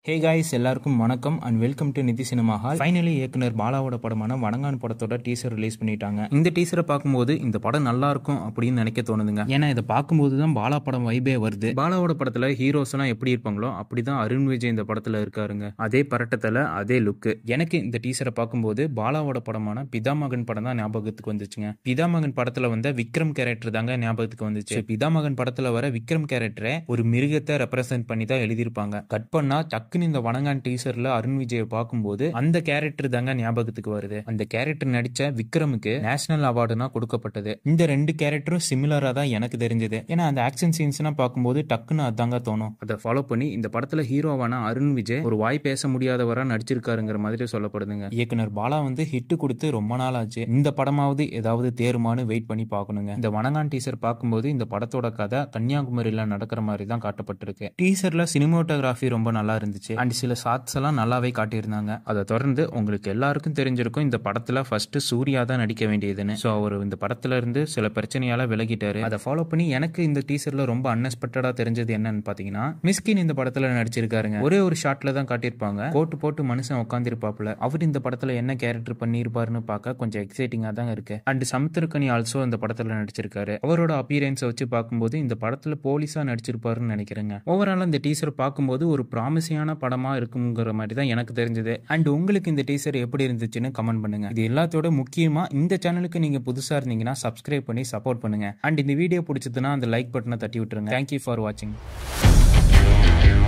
ஹே guys எல்லாருக்கும் வணக்கம் and welcome to Nidhi cinema hall finally இயக்குனர் பாலாவோட படமான வணங்கான் படத்தோட டீசர் ரிலீஸ் பண்ணிட்டாங்க இந்த டீசரை பார்க்கும்போது இந்த படம் நல்லா இருக்கும் அப்படின்னு நினைக்க தோணுதுங்க ஏன்னா இதை பார்க்கும்போது தான் பாலா படம் வைபே வருது பாலாவோட படத்துல ஹீரோஸ் எல்லாம் எப்படி இருப்பாங்களோ அப்படிதான் அருண் விஜய் இந்த படத்துல இருக்காருங்க அதே பரட்டத்துல அதே லுக்கு எனக்கு இந்த டீசரை பார்க்கும்போது பாலாவோட படமான பிதாமகன் படம் தான் ஞாபகத்துக்கு வந்துச்சுங்க பிதாமகன் படத்துல வந்த விக்ரம் கேரக்டர் தாங்க ஞாபகத்துக்கு வந்துச்சு பிதாமகன் படத்துல வர விக்ரம் கேரக்டரை ஒரு மிருகத்தை ரெப்ரசென்ட் பண்ணி தான் எழுதியிருப்பாங்க கட் பண்ணா டக்குன்னு இந்த வணங்கான் டீசர்ல அருண் விஜயை பார்க்கும்போது அந்த கேரக்டர் தாங்க ஞாபகத்துக்கு வருது அந்த கேரக்டர் நடிச்ச விக்ரமுக்கு நேஷனல் அவார்டுனா கொடுக்கப்பட்டது இந்த ரெண்டு கேரக்டரும் சிமிலரா தான் எனக்கு தெரிஞ்சது ஏன்னா அந்த ஆக்ஷன் சீன்ஸ்லாம் பார்க்கும்போது டக்குன்னு அதாங்க தோணும் அதை ஃபாலோ பண்ணி இந்த படத்துல ஹீரோவான அருண் விஜய் ஒரு வாய் பேச முடியாதவரா நடிச்சிருக்காருங்கிற மாதிரி சொல்லப்படுதுங்க இயக்குனர் பாலா வந்து ஹிட் கொடுத்து ரொம்ப நாள் ஆச்சு இந்த படமாவது ஏதாவது தேருமான்னு வெயிட் பண்ணி பார்க்கணுங்க இந்த வணங்கான் டீசர் பார்க்கும்போது இந்த படத்தோட கதை கன்னியாகுமரியில நடக்கிற மாதிரி தான் காட்டப்பட்டிருக்கு டீசர்ல சினிமோட்டோகிராஃபி ரொம்ப நல்லா இருந்துச்சு அண்ட் சில ஷார்ட்ஸ் எல்லாம் நல்லாவே காட்டியிருந்தாங்க அதை தொடர்ந்து உங்களுக்கு எல்லாருக்கும் தெரிஞ்சிருக்கும் இந்த படத்துல ஃபர்ஸ்ட் சூர்யா தான் நடிக்க வேண்டியதுன்னு ஸோ அவர் இந்த படத்துல இருந்து சில பிரச்சனையால விலகிட்டாரு அதை ஃபாலோ பண்ணி எனக்கு இந்த டீசர்ல ரொம்ப அன்எக்ஸ்பெக்டடா தெரிஞ்சது என்னன்னு பாத்தீங்கன்னா மிஸ்கின் இந்த படத்துல நடிச்சிருக்காருங்க ஒரே ஒரு ஷாட்ல தான் காட்டியிருப்பாங்க கோட்டு போட்டு மனுஷன் உட்காந்துருப்பாப்புல அவர் இந்த படத்துல என்ன கேரக்டர் பண்ணியிருப்பாருன்னு பார்க்க கொஞ்சம் எக்ஸைட்டிங்கா தான் இருக்கு அண்ட் சமுத்திரக்கனி ஆல்சோ இந்த படத்துல நடிச்சிருக்காரு அவரோட அப்பியரன்ஸை வச்சு பார்க்கும்போது இந்த படத்துல போலீஸா நடிச்சிருப்பாருன்னு நினைக்கிறேங்க ஓவரால் இந்த டீசர் பார்க்கும்போது ஒரு ப்ராமிசியான படமா இருக்குங்கிற மாதிரி தான் எனக்கு தெரிஞ்சது அண்ட் உங்களுக்கு இந்த டீசர் எப்படி இருந்துச்சுன்னு கமெண்ட் பண்ணுங்க இது எல்லாத்தோட முக்கியமா இந்த சேனலுக்கு நீங்க புதுசா இருந்தீங்கன்னா சப்ஸ்கிரைப் பண்ணி சப்போர்ட் பண்ணுங்க அண்ட் இந்த வீடியோ பிடிச்சதுன்னா அந்த லைக் பட்டனை தட்டி விட்டுருங்க தேங்க்யூ ஃபார் வாட்சிங்